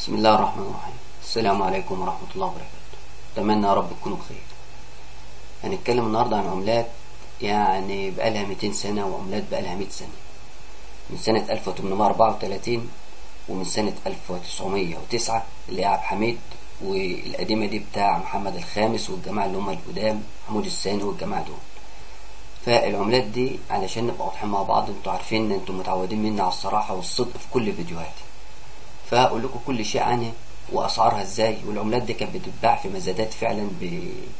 بسم الله الرحمن الرحيم السلام عليكم ورحمة الله وبركاته أتمنى يا رب تكونوا بخير هنتكلم النهاردة عن عملات يعني بقالها 200 سنة وعملات بقالها 100 سنة من سنة 1834 ومن سنة 1909 اللي هي عبد الحميد والقديمة دي بتاع محمد الخامس والجماعة اللي هم القدام محمود الثاني والجماعة دول فالعملات دي علشان نبقى واضحين مع بعض انتوا عارفين انتوا متعودين مني على الصراحة والصدق في كل فيديوهاتي فاقول لكم كل شيء عنها واسعارها ازاي والعملات دي كانت بتتباع في مزادات فعلا ب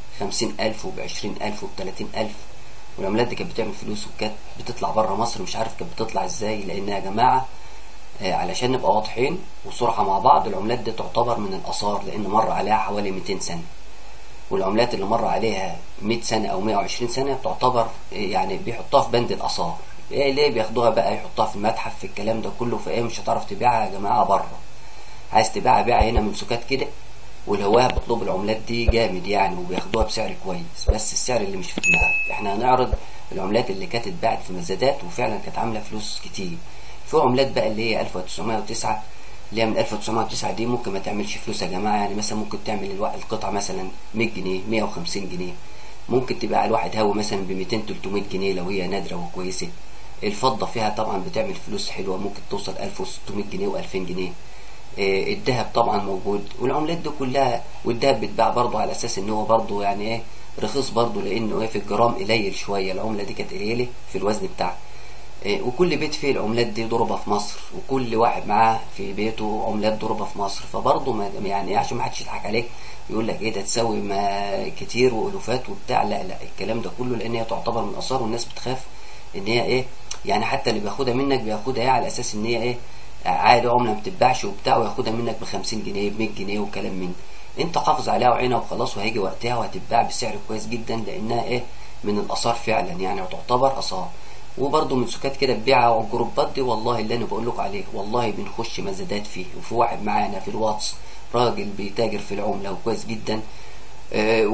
ألف وب ألف وب ألف والعملات دي كانت بتعمل فلوس وكانت بتطلع بره مصر مش عارف كانت بتطلع ازاي لانها يا جماعه آه، علشان نبقى واضحين وصراحه مع بعض العملات دي تعتبر من الاثار لان مر عليها حوالي 200 سنه والعملات اللي مر عليها 100 سنه او 120 سنه تعتبر آه، يعني بيحطوها في بند الاثار ايه ليه بياخدوها بقى يحطوها في المتحف في الكلام ده كله فايه مش هتعرف تبيعها يا جماعه بره عايز تبيعها بيع هنا من سكات كده والهواه بيطلب العملات دي جامد يعني وبياخدوها بسعر كويس بس السعر اللي مش في دماغك احنا هنعرض العملات اللي كانت اتباعت في مزادات وفعلا كانت عامله فلوس كتير في عملات بقى اللي هي 1909 اللي هي من 1909 دي ممكن ما تعملش فلوس يا جماعه يعني مثلا ممكن تعمل الوا- القطعه مثلا 100 جنيه 150 جنيه ممكن تبيع الواحد هوا مثلا ب 200 300 جنيه لو هي نادره وكويسه الفضه فيها طبعا بتعمل فلوس حلوه ممكن توصل 1600 جنيه و2000 جنيه آه، الذهب طبعا موجود والعملات دي كلها والذهب بيتباع برضه على اساس ان هو برضه يعني ايه رخيص برضه لانه ايه في الجرام قليل شويه العمله دي كانت قليله في الوزن بتاعها آه، وكل بيت فيه العملات دي ضربة في مصر وكل واحد معاه في بيته عملات ضربة في مصر فبرضه ما يعني إيه عشان ما حدش يضحك عليك يقول لك ايه ده تساوي ما كتير والوفات وبتاع لا لا الكلام ده كله لان هي تعتبر من اثار والناس بتخاف ان هي ايه يعني حتى اللي بياخدها منك بياخدها ايه على اساس ان هي ايه عادي عمله ما بتتباعش وبتاع وياخدها منك ب 50 جنيه ب 100 جنيه وكلام من انت حافظ عليها وعينها وخلاص وهيجي وقتها وهتتباع بسعر كويس جدا لانها ايه من الاثار فعلا يعني وتعتبر اثار وبرضه من سكات كده تبيعها والجروبات دي والله اللي انا بقول لكم عليه والله بنخش مزادات فيه وفي واحد معانا في الواتس راجل بيتاجر في العمله وكويس جدا آه،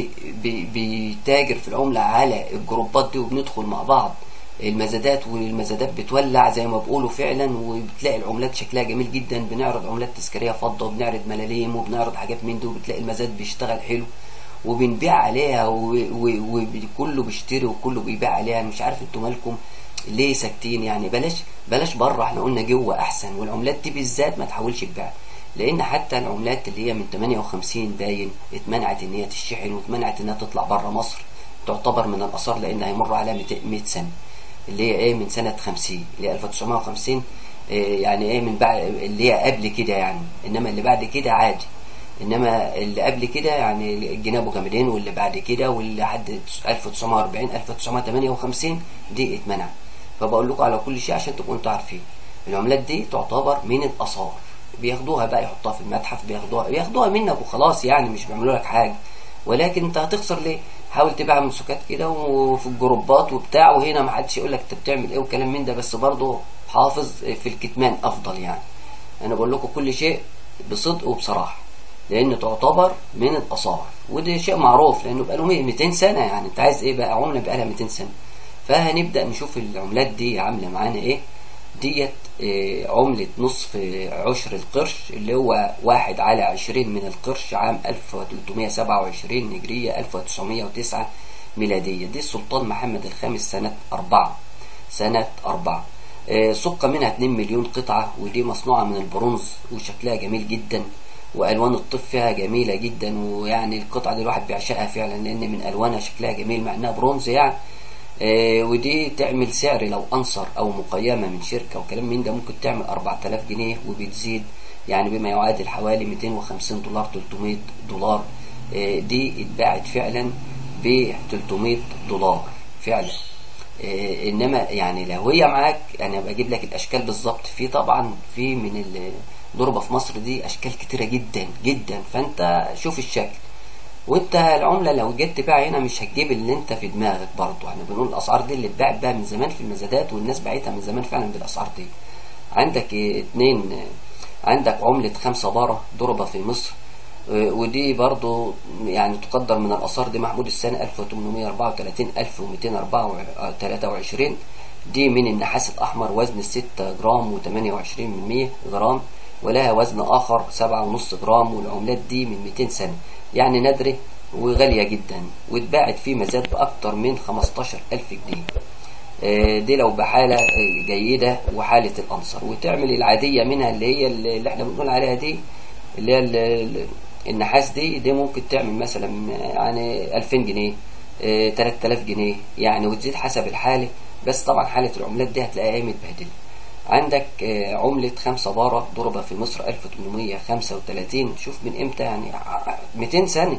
وبيتاجر في العملة على الجروبات دي وبندخل مع بعض المزادات والمزادات بتولع زي ما بيقولوا فعلا وبتلاقي العملات شكلها جميل جدا بنعرض عملات تذكارية فضة وبنعرض ملاليم وبنعرض حاجات من دي وبتلاقي المزاد بيشتغل حلو وبنبيع عليها وكله بيشتري وكله بيبيع عليها مش عارف انتوا مالكم ليه ساكتين يعني بلاش بلاش بره احنا قلنا جوه احسن والعملات دي بالذات ما تحاولش تبيع لان حتى العملات اللي هي من 58 باين اتمنعت ان هي تشحن واتمنعت انها تطلع بره مصر تعتبر من الاثار لان هيمر عليها 200 100 سنه اللي هي ايه من سنه 50 اللي هي 1950 إيه يعني ايه من بعد اللي هي قبل كده يعني انما اللي بعد كده عادي انما اللي قبل كده يعني الجنيه ابو جمالين واللي بعد كده واللي لحد 1940 1958 دي اتمنع فبقول لكم على كل شيء عشان تبقوا انتوا عارفين العملات دي تعتبر من الاثار بياخدوها بقى يحطوها في المتحف بياخدوها بياخدوها منك وخلاص يعني مش بيعملوا لك حاجه ولكن انت هتخسر ليه حاول تبيع من سكات كده وفي الجروبات وبتاع وهنا ما حدش يقول لك انت بتعمل ايه وكلام من ده بس برضه حافظ في الكتمان افضل يعني انا بقول لكم كل شيء بصدق وبصراحه لان تعتبر من الاثار وده شيء معروف لانه بقى له 200 سنه يعني انت عايز ايه بقى عمله بقى لها 200 سنه فهنبدا نشوف العملات دي عامله معانا ايه ديت آه، عملة نصف عشر القرش اللي هو واحد على عشرين من القرش عام 1327 هجرية 1909 ميلادية دي السلطان محمد الخامس سنة أربعة سنة أربعة آه، سق منها 2 مليون قطعة ودي مصنوعة من البرونز وشكلها جميل جدا والوان الطف فيها جميله جدا ويعني القطعه دي الواحد بيعشقها فعلا لان من الوانها شكلها جميل مع انها برونز يعني آه، ودي تعمل سعر لو انصر او مقيمه من شركه وكلام من ده ممكن تعمل 4000 جنيه وبتزيد يعني بما يعادل حوالي 250 دولار 300 دولار آه، دي اتباعت فعلا ب 300 دولار فعلا آه، انما يعني لو هي معاك انا بجيب لك الاشكال بالظبط في طبعا في من الضربه في مصر دي اشكال كتيره جدا جدا فانت شوف الشكل وانت العمله لو جيت تبيع هنا مش هتجيب اللي انت في دماغك برضه احنا بنقول الاسعار دي اللي اتباعت بقى من زمان في المزادات والناس باعتها من زمان فعلا بالاسعار دي عندك ايه اتنين اه، عندك عملة خمسة بارة ضربة في مصر اه، ودي برضو يعني تقدر من الآثار دي محمود السنة 1834 1223 دي من النحاس الأحمر وزن 6 جرام و28 من 100 جرام ولها وزن آخر سبعة ونص جرام والعملات دي من 200 سنة يعني نادرة وغالية جدا واتباعت في مزاد بأكتر من 15 ألف جنيه آه، دي لو بحالة آه، جيدة وحالة الأنصر وتعمل العادية منها اللي هي اللي احنا بنقول عليها دي اللي هي ال- ال- النحاس دي دي ممكن تعمل مثلا يعني 2000 جنيه آه، 3000 جنيه يعني وتزيد حسب الحالة بس طبعا حالة العملات دي هتلاقيها متبهدلة عندك آه، عملة خمسة بارة ضربة في مصر 1835 شوف من امتى يعني ع- 200 سنة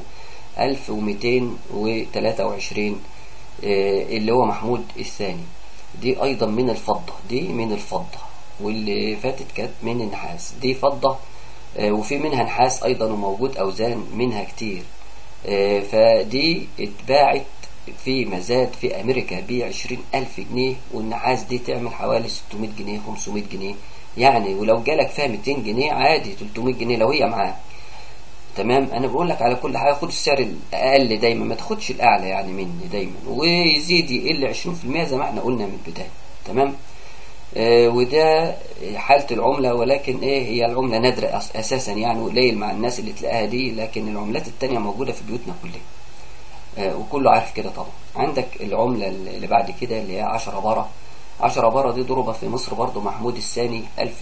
1223 آه، اللي هو محمود الثاني دي ايضا من الفضة دي من الفضة واللي فاتت كانت من النحاس دي فضة آه، وفي منها نحاس ايضا وموجود اوزان منها كتير آه، فدي اتباعت في مزاد في امريكا ب عشرين الف جنيه والنحاس دي تعمل حوالي 600 جنيه 500 جنيه يعني ولو جالك فيها 200 جنيه عادي 300 جنيه لو هي معاك تمام انا بقول لك على كل حاجه خد السعر الاقل دايما ما تاخدش الاعلى يعني مني دايما ويزيد يقل 20% زي ما احنا قلنا من البدايه تمام آه وده حالة العملة ولكن ايه هي العملة نادرة أس- اساسا يعني قليل مع الناس اللي تلاقيها دي لكن العملات التانية موجودة في بيوتنا كلها آه وكله عارف كده طبعا عندك العملة اللي بعد كده اللي هي 10 بارة 10 بارة دي ضربة في مصر برضو محمود الثاني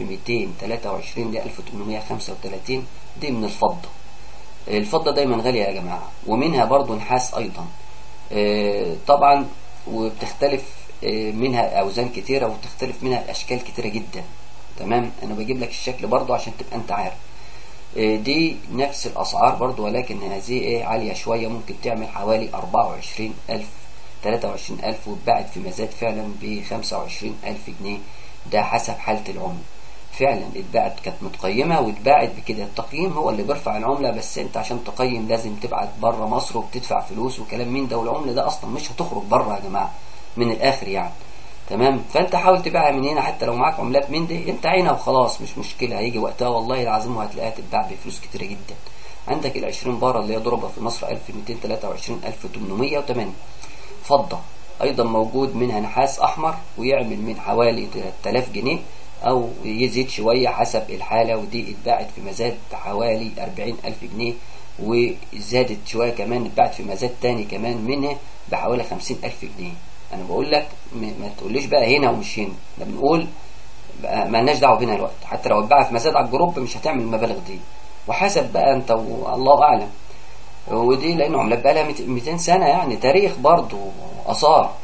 1223 ل 1835 دي من الفضة الفضة دايما غالية يا جماعة ومنها برضو نحاس أيضا آه، طبعا وبتختلف آه، منها أوزان كتيرة وتختلف منها الأشكال كتيرة جدا تمام أنا بجيب لك الشكل برضو عشان تبقى أنت عارف آه، دي نفس الأسعار برضو ولكن هذه إيه عالية شوية ممكن تعمل حوالي 24 ألف 23 ألف واتباعت في مزاد فعلا ب 25 ألف جنيه ده حسب حالة العملة فعلا اتباعت كانت متقيمة واتباعت بكده التقييم هو اللي بيرفع العملة بس انت عشان تقيم لازم تبعت بره مصر وبتدفع فلوس وكلام من ده والعملة ده اصلا مش هتخرج بره يا جماعة من الاخر يعني تمام فانت حاول تبيعها من هنا حتى لو معاك عملات من دي انت عينها وخلاص مش مشكلة هيجي وقتها والله العظيم وهتلاقيها تتباع بفلوس كتيرة جدا عندك ال 20 بارة اللي هي ضربة في مصر 1223 1808 فضة أيضا موجود منها نحاس أحمر ويعمل من حوالي 3000 جنيه أو يزيد شوية حسب الحالة ودي اتباعت في مزاد حوالي 40000 جنيه وزادت شوية كمان اتباعت في مزاد تاني كمان منها بحوالي 50000 جنيه أنا بقول لك م- ما تقوليش بقى هنا ومش هنا احنا بنقول بقى مالناش دعوه بينا الوقت حتى لو اتباع في مزاد على الجروب مش هتعمل المبالغ دي وحسب بقى انت والله اعلم ودي لان عملات بقى لها 200 سنه يعني تاريخ برضه اثار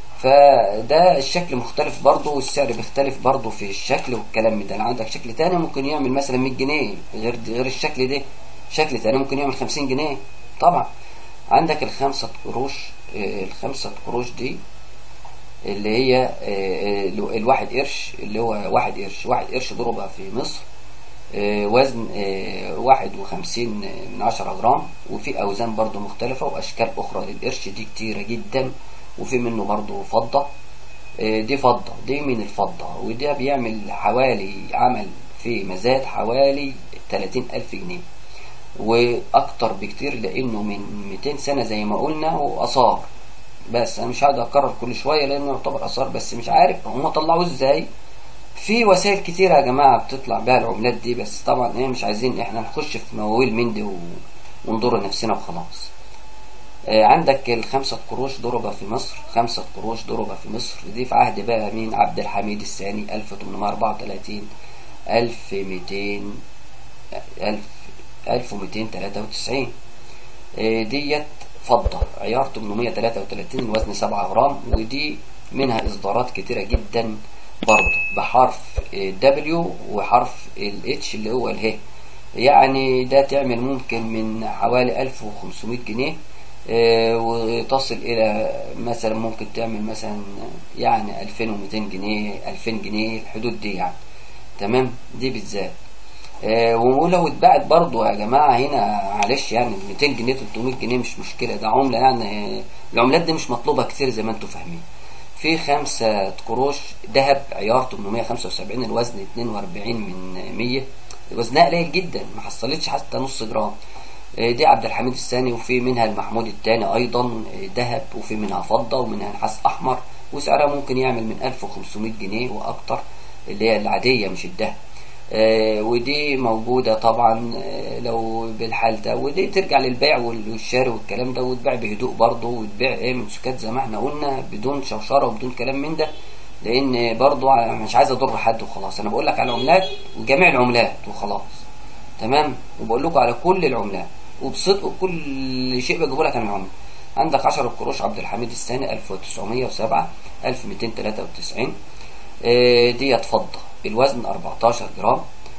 فده الشكل مختلف برضه والسعر بيختلف برضه في الشكل والكلام من ده لو عندك شكل تاني ممكن يعمل مثلا 100 جنيه غير غير الشكل ده شكل تاني ممكن يعمل 50 جنيه طبعا عندك الخمسة قروش آه، الخمسة قروش دي اللي هي آه، آه، الواحد قرش اللي هو واحد قرش واحد قرش ضربة في مصر آه، وزن آه، واحد وخمسين من عشرة جرام وفي أوزان برضو مختلفة وأشكال أخرى للقرش دي كتيرة جدا وفي منه برضو فضة آه، دي فضة دي من الفضة وده بيعمل حوالي عمل في مزاد حوالي 30 ألف جنيه وأكتر بكتير لأنه من 200 سنة زي ما قلنا وآثار بس أنا مش هقعد أكرر كل شوية لأنه يعتبر آثار بس مش عارف هم طلعوه إزاي في وسائل كتيرة يا جماعة بتطلع بيها العملات دي بس طبعا ايه مش عايزين احنا نخش في مواويل من دي و- ونضر نفسنا وخلاص آه، عندك الخمسة قروش ضربة في مصر خمسة قروش ضربة في مصر دي في عهد بقى مين عبد الحميد الثاني 1834 1200 1000 1293 آه، ديت فضة عيار 833 الوزن 7 جرام ودي منها إصدارات كتيرة جدا برضه بحرف دبليو وحرف الاتش اللي هو اله يعني ده تعمل ممكن من حوالي 1500 جنيه آه، وتصل إلى مثلا ممكن تعمل مثلا يعني 2200 جنيه 2000 جنيه الحدود دي يعني تمام دي بالذات آه، ولو اتباعت برضو يا جماعة هنا معلش يعني 200 جنيه 300 جنيه مش مشكلة ده عملة يعني آه، العملات دي مش مطلوبة كتير زي ما انتم فاهمين في خمسة قروش ذهب عيار 875 الوزن 42 من 100 وزنها قليل جدا ما حصلتش حتى نص جرام آه، دي عبد الحميد الثاني وفي منها المحمود الثاني ايضا آه، ذهب وفي منها فضة ومنها نحاس احمر وسعرها ممكن يعمل من 1500 جنيه واكتر اللي هي العادية مش الذهب آه، ودي موجودة طبعا آه، لو بالحال ده ودي ترجع للبيع والشاري والكلام ده وتبيع بهدوء برضه وتبيع ايه ممسوكات زي ما احنا قلنا بدون شوشرة وبدون كلام من ده لان برضه مش عايز اضر حد وخلاص انا بقول لك على العملات وجميع العملات وخلاص تمام وبقول لكم على كل العملات وبصدق كل شيء بجيبه لك عن العملة عندك 10 قروش عبد الحميد الثاني 1907 1293 آه، ديت فضة الوزن 14 جرام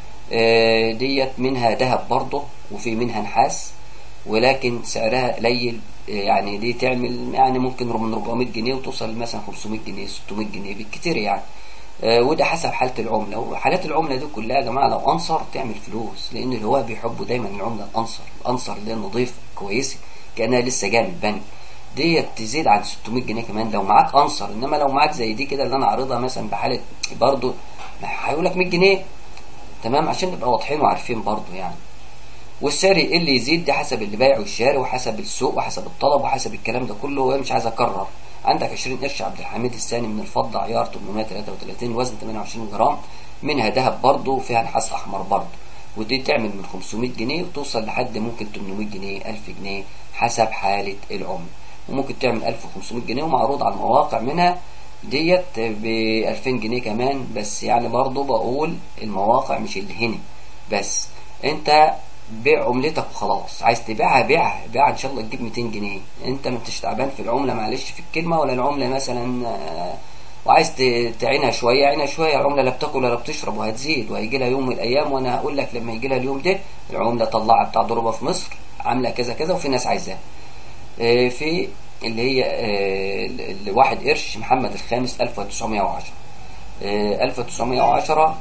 آه، ديت منها ذهب برضه وفي منها نحاس ولكن سعرها قليل آه، يعني دي تعمل يعني ممكن من 400 جنيه وتوصل مثلا 500 جنيه 600 جنيه بالكتير يعني آه، وده حسب حالة العملة وحالات العملة دي كلها يا جماعة لو أنصر تعمل فلوس لأن الهواة بيحبوا دايما العملة الأنصر الأنصر اللي هي نظيفة كويسة كأنها لسه جاية من البنك ديت تزيد عن 600 جنيه كمان لو معاك أنصر إنما لو معاك زي دي كده اللي أنا عارضها مثلا بحالة برضه هيقول لك 100 جنيه تمام عشان نبقى واضحين وعارفين برضه يعني والسعر اللي يزيد ده حسب اللي بايع والشاري وحسب السوق وحسب الطلب وحسب الكلام ده كله ومش عايز اكرر عندك 20 قرش عبد الحميد الثاني من الفضة عيار 833 وزن 28 جرام منها ذهب برضه وفيها نحاس احمر برضه ودي تعمل من 500 جنيه وتوصل لحد ممكن 800 جنيه 1000 جنيه حسب حالة العملة وممكن تعمل 1500 جنيه ومعروض على المواقع منها ديت ب 2000 جنيه كمان بس يعني برضه بقول المواقع مش اللي هنا بس انت بيع عملتك وخلاص عايز تبيعها بيعها بيعها ان شاء الله تجيب 200 جنيه انت ما انتش تعبان في العمله معلش في الكلمه ولا العمله مثلا آه، وعايز ت- تعينها شويه عينها شويه العمله لا بتاكل ولا بتشرب وهتزيد وهيجي لها يوم من الايام وانا هقول لك لما يجي لها اليوم ده العمله طلعها بتاع ضربه في مصر عامله كذا كذا وفي ناس عايزاها آه، في اللي هي آه، ال- الواحد قرش محمد الخامس 1910 آه، 1910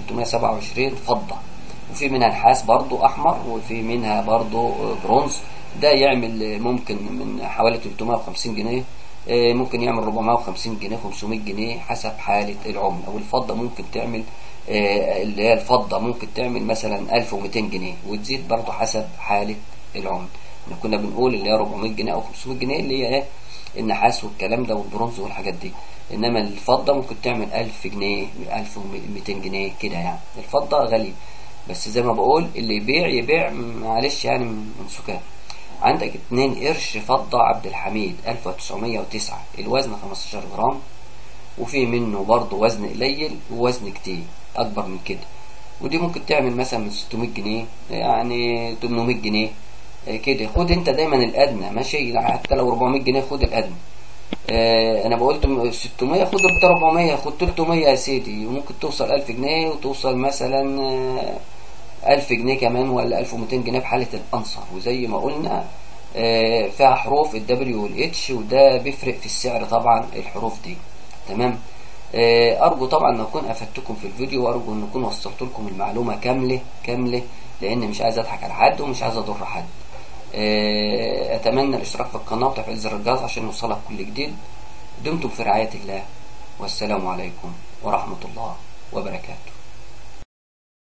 1327 فضة وفي منها نحاس برضو أحمر وفي منها برضو آه، برونز ده يعمل آه، ممكن من حوالي 350 جنيه آه، ممكن يعمل 450 جنيه 500 جنيه حسب حالة العملة والفضة ممكن تعمل آه، اللي هي الفضة ممكن تعمل مثلا 1200 جنيه وتزيد برضو حسب حالة العملة احنا كنا بنقول اللي هي 400 جنيه او 500 جنيه اللي هي ايه النحاس والكلام ده والبرونز والحاجات دي انما الفضه ممكن تعمل 1000 جنيه 1200 جنيه كده يعني الفضه غاليه بس زي ما بقول اللي يبيع يبيع معلش يعني من سكان عندك 2 قرش فضه عبد الحميد 1909 الوزن 15 جرام وفي منه برضه وزن قليل ووزن كتير اكبر من كده ودي ممكن تعمل مثلا من 600 جنيه يعني 800 جنيه آه، كده خد انت دايما الادنى ماشي حتى لو 400 جنيه خد الادنى آه، انا بقولت م- 600 خد انت 400 خد 300 يا سيدي وممكن توصل 1000 جنيه وتوصل مثلا آه، 1000 جنيه كمان ولا 1200 جنيه في حالة الأنصر وزي ما قلنا آه، فيها حروف الدبليو والاتش وده بيفرق في السعر طبعا الحروف دي تمام آه، أرجو طبعا أن أكون أفدتكم في الفيديو وأرجو أن أكون وصلت لكم المعلومة كاملة كاملة لأن مش عايز أضحك على حد ومش عايز أضر حد آه، أتمنى الاشتراك في القناة وتفعيل زر الجرس عشان يوصلك كل جديد دمتم في رعاية الله والسلام عليكم ورحمة الله وبركاته